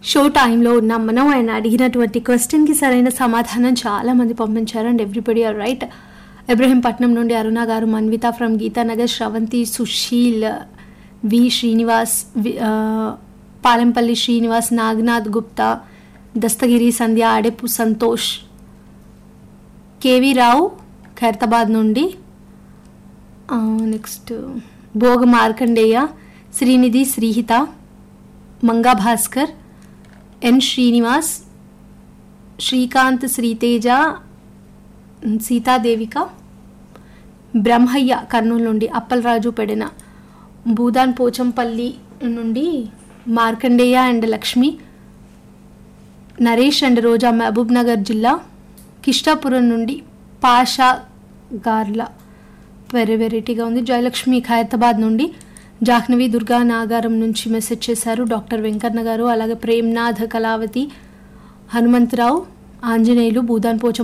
show టైంలో ఉన్నాం మనం ఆయన అడిగినటువంటి క్వశ్చన్కి సరైన సమాధానం చాలా మంది పంపించారు and everybody are right Ibrahimpatnam నుండి అరుణ గారు మన్విత ఫ్రమ్ గీతానగర్ శ్రవంతి సుశీల్ వి శ్రీనివాస్ వి- ఆ, పాలెంపల్లి శ్రీనివాస్ నాగనాథ్ గుప్తా దస్తగిరి సంధ్య ఆడెపు సంతోష్ కేవీ రావు ఖైరతాబాద్ నుండి నెక్స్ట్ భోగ మార్కండేయ శ్రీనిధి శ్రీహిత మంగా భాస్కర్ ఎన్ శ్రీనివాస్ శ్రీకాంత్ శ్రీతేజ సీతాదేవిక బ్రహ్మయ్య కర్నూలు నుండి అప్పలరాజు పెడిన భూదాన్ పోచంపల్లి నుండి Markandeya and Lakshmi Naresh and Roja Mahbubnagar జిల్లా కిష్టాపురం నుండి పాషా గార్ల వెరీ వెరైటీగా ఉంది జయలక్ష్మి ఖైరతాబాద్ నుండి జాహ్నవి దుర్గా నాగారం నుంచి మెసేజ్ చేశారు డాక్టర్ వెంకన్న గారు అలాగే ప్రేమ్నాథ్ కళావతి హనుమంతరావు ఆంజనేయులు భూదాన్ పోచం